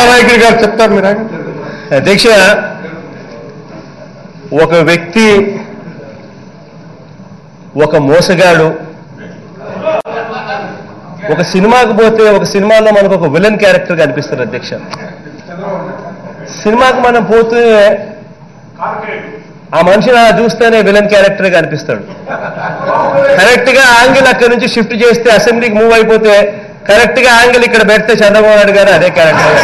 సభానాయకుడి గారు చెప్తారు మీరు అధ్యక్ష ఒక వ్యక్తి ఒక మోసగాడు ఒక సినిమాకి పోతే ఒక సినిమాలో మనకు ఒక విలన్ క్యారెక్టర్ కనిపిస్తారు అధ్యక్ష సినిమాకి మనం పోతే ఆ మనిషిని అలా చూస్తేనే విలన్ క్యారెక్టర్ కనిపిస్తాడు కరెక్ట్ గా యాంగిల్ అక్కడి నుంచి షిఫ్ట్ చేస్తే అసెంబ్లీకి మూవ్ అయిపోతే కరెక్ట్ గా యాంగిల్ ఇక్కడ పెడితే చంద్రబాబు నాయుడు గారు అదే క్యారెక్టర్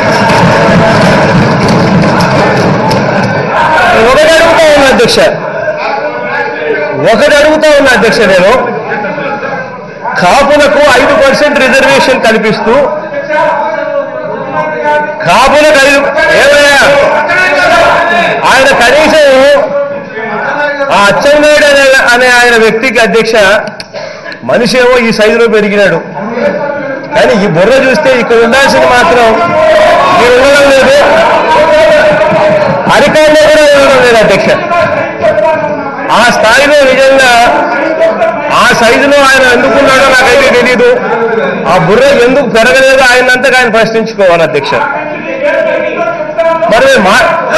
ఒకటి అడుగుతా ఉన్నా అధ్యక్ష ఒకటి అడుగుతా ఉన్నా అధ్యక్ష నేను కాపులకు ఐదు పర్సెంట్ రిజర్వేషన్ కల్పిస్తూ కాపులకు ఐదు ఏమయ్యా ఆయన కనీసం ఆ అచ్చెన్నాయుడు అనే అనే ఆయన వ్యక్తికి అధ్యక్ష మనిషి ఏమో ఈ సైజులో పెరిగినాడు కానీ ఈ బుర్ర చూస్తే ఇక్కడ ఉండాల్సింది మాత్రం ఇక్కడ ఉండడం లేదు అధికారులు కూడా ఉండడం లేదు అధ్యక్ష ఆ స్థాయిలో నిజంగా ఆ సైజులో ఆయన ఎందుకున్నాడో నాకైతే తెలియదు ఆ బుర్ర ఎందుకు పెరగలేదో ఆయనంతగా ఆయన ప్రశ్నించుకోవాలి అధ్యక్ష మరి మా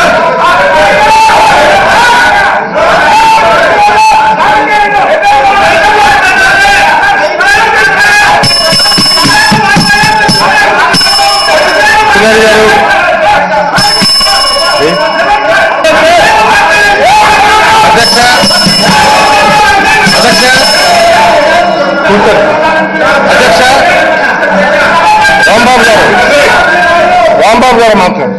సింగారి గారు ఏ? అధ్యక్ష అధ్యక్ష కూర్చోండి. అధ్యక్ష రాంబాబు గారు రాంబాబు గారు మాట్లాడు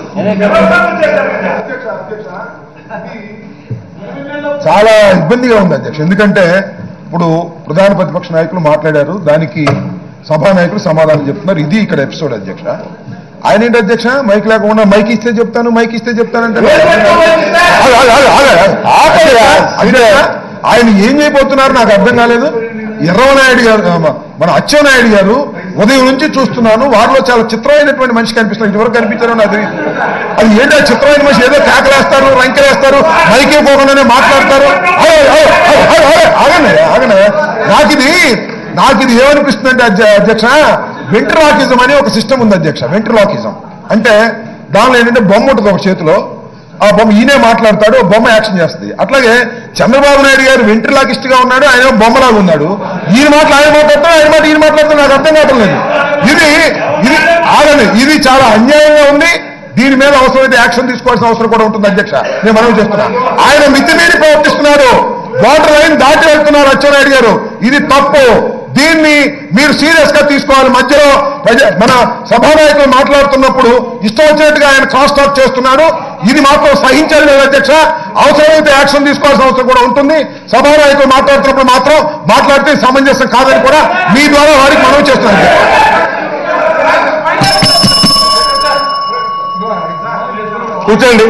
చాలా ఇబ్బందిగా ఉంది అధ్యక్ష ఎందుకంటే ఇప్పుడు ప్రధాన ప్రతిపక్ష నాయకులు మాట్లాడారు దానికి సభా నాయకులు సమాధానం చెప్తున్నారు ఇది ఇక్కడ ఎపిసోడ్ అధ్యక్ష ఆయన ఏంటి అధ్యక్ష మైక్ లేకుండా మైక్ ఇస్తే చెప్తాను మైక్ ఇస్తే చెప్తానంటే ఆగు, ఆగు, ఆగు, ఆగు, ఆగు. ఆపయ్యా. అధ్యక్ష, ఆయన ఏం చేయబోతున్నారు నాకు అర్థం కాలేదు ఎర్రవనాయుడు గారు ఆ, మన అచ్చెన్నాయుడు గారు ఉదయం నుంచి చూస్తున్నాను వారిలో చాలా చిత్రమైనటువంటి మనిషి కనిపిస్తున్నారు ఇదివరకు కనిపించారో నాకు తెలియదు అది ఏంటో చిత్రమైన మనిషి ఏదో కేకలేస్తారు రంకెలేస్తారు మైకే పోకుండానే మాట్లాడతారు ఆగు, ఆగు, ఆగు, ఆగు, ఆగు, ఆగండి ఆగండి నాకు ఇది నాకు ఇది ఏమనిపిస్తుందంటే అధ్య- అధ్యక్ష వెంట్రలాకిజం అని ఒక సిస్టమ్ ఉంది అధ్యక్ష వెంట్రలాకిజం అంటే దానిలో ఏంటంటే బొమ్మ ఉంటుంది ఒక చేతిలో ఆ బొమ్మ ఈయనే మాట్లాడతాడు ఆ బొమ్మ యాక్షన్ చేస్తుంది అట్లాగే చంద్రబాబు నాయుడు గారు వెంట్రలాకిస్ట్ గా ఉన్నాడు ఆయన బొమ్మలాగా ఉన్నాడు ఈయన మాటలు ఆయన మాట్లాడతాడు ఆయన మాట ఈయన మాట్లాడుతాడు నాకు అర్థం కావటం లేదు ఇది ఇది ఆగండి ఇది చాలా అన్యాయంగా ఉంది దీని మీద అవసరమైతే యాక్షన్ తీసుకోవాల్సిన అవసరం కూడా ఉంటుంది అధ్యక్ష నేను మనవి చేస్తున్నా ఆయన మితిమీరి ప్రవర్తిస్తున్నారు బార్డర్ లైన్ దాటి వెళ్తున్నారు అచ్చెన్నాయుడు గారు ఇది తప్పు దీన్ని మీరు సీరియస్ గా తీసుకోవాలి మధ్యలో ప్రజ- మన సభానాయకులు మాట్లాడుతున్నప్పుడు ఇష్టం వచ్చినట్టుగా ఆయన క్రాస్ టాక్ చేస్తున్నాడు ఇది మాత్రం సహించాలి లేదు అధ్యక్ష అవసరమైతే యాక్షన్ తీసుకోవాల్సిన అవసరం కూడా ఉంటుంది సభానాయకులు మాట్లాడుతున్నప్పుడు మాత్రం మాట్లాడితే సమంజసం కాదని కూడా మీ ద్వారా వారికి మనవి చేస్తున్నాను అధ్యక్ష. కూర్చోండి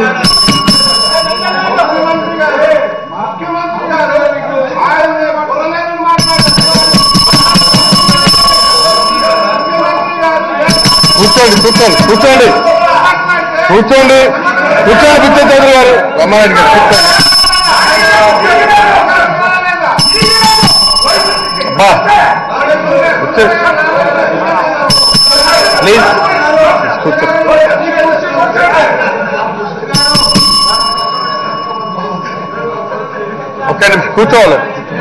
కూర్చోండి కూర్చోండి కూర్చోండి కూర్చోండి కూర్చోండి పిచ్చే చౌదరి గారు రమ్మారెడ్డి గారు కూర్చోండి అబ్బా కూర్చోండి ప్లీజ్ కూర్చోండి ఒక్క నిమిషం కూర్చోవాలి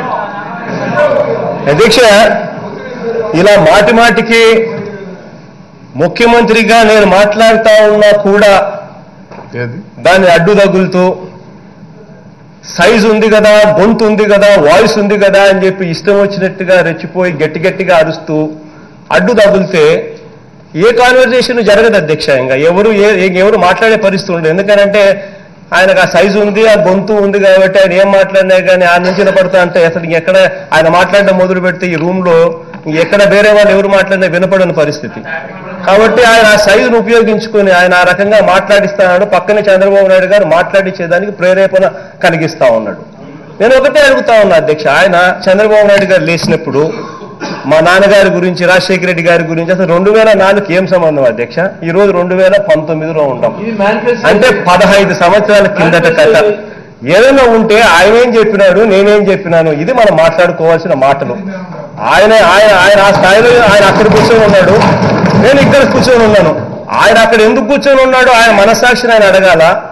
అధ్యక్ష ఇలా మాటి మాటికి ముఖ్యమంత్రిగా నేను మాట్లాడుతా ఉన్నా కూడా ఏది దాన్ని అడ్డు తగులుతూ సైజు ఉంది కదా గొంతు ఉంది కదా వాయిస్ ఉంది కదా అని చెప్పి ఇష్టం వచ్చినట్టుగా రెచ్చిపోయి గట్టి గట్టిగా అరుస్తూ అడ్డు తగులితే ఏ కాన్వర్జేషన్ జరగదు అధ్యక్ష ఇంకా ఎవరు ఏ- ఏ- ఎవరు మాట్లాడే పరిస్థితి ఉండదు ఎందుకనంటే ఆయనకు ఆ సైజు ఉంది ఆ గొంతు ఉంది కాబట్టి ఆయన ఏం మాట్లాడినా కానీ ఆ నుంచి వినపడతా అంటే అసలు ఎక్కడ ఆయన మాట్లాడడం మొదలు పెడితే ఈ రూమ్ లో ఎక్కడ వేరే వాళ్ళు ఎవరు మాట్లాడినా వినపడని పరిస్థితి కాబట్టి ఆయన ఆ సైజును ఉపయోగించుకొని ఆయన ఆ రకంగా మాట్లాడిస్తున్నాడు పక్కనే చంద్రబాబు నాయుడు గారు మాట్లాడించేదానికి ప్రేరేపణ కలిగిస్తా ఉన్నాడు నేను ఒకటే అడుగుతా ఉన్నా అధ్యక్ష ఆయన చంద్రబాబు నాయుడు గారు లేచినప్పుడు మా నాన్నగారి గురించి రాజశేఖర రెడ్డి గారి గురించి అసలు రెండు వేల నాలుగుకి ఏం సంబంధం అధ్యక్ష ఈ రోజు రెండు వేల పంతొమ్మిదిలో ఉంటాం అంటే పదహైదు సంవత్సరాల కిందట కథ ఏదైనా ఉంటే ఆయన ఏం చెప్పినాడు నేనేం చెప్పినాను ఇది మనం మాట్లాడుకోవాల్సిన మాటలు ఆయన ఆయన ఆయన ఆ స్థాయిలో ఆయన అక్కడ కూర్చొని ఉన్నాడు నేను ఇక్కడ కూర్చొని ఉన్నాను ఆయన అక్కడ ఎందుకు కూర్చొని ఉన్నాడు ఆయన మనసాక్షిని ఆయన అడగాల